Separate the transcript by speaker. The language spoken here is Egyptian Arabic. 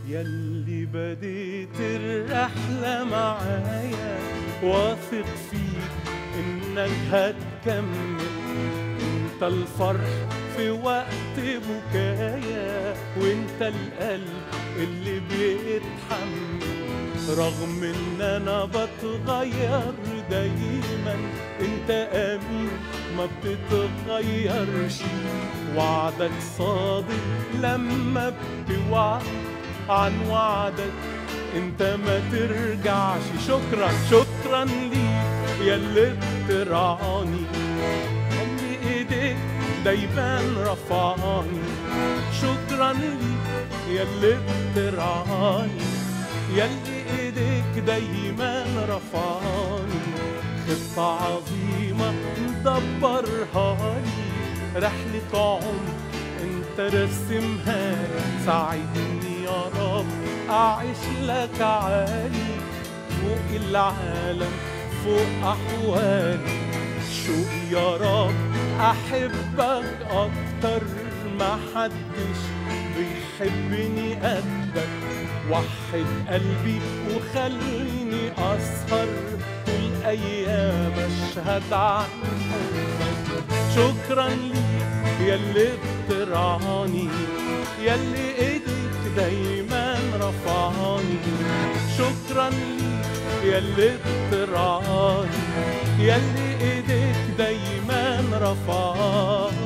Speaker 1: يلي بديت الرحلة معايا واثق فيك انك هتكمل انت الفرح في وقت بكايا وانت القلب اللي بيتحمل رغم ان انا بتغير دايما انت امين ما بتتغيرش وعدك صادق لما بتوعد عن وعدك انت ما ترجعش شكرا شكرا ليك يلي بترعاني يلي ايديك دايما رفعاني شكرا ليك يلي بترعاني يلي ايديك دايما رفعاني خطة عظيمة مدبرها لي رحلة عمر انت رسمها لي. ساعدني يا رب اعيش لك عالي فوق العالم فوق احوالي شوقي يا رب احبك اكتر ما حدش بيحبني قدك وحد قلبي وخليني اسهر طول ايام اشهد عن حبك شكرا ليك يلي بترعاني يلي ايديك دايما رفعاني شكرا ليك يلي بترعاني يلي ايديك دايما رفعاني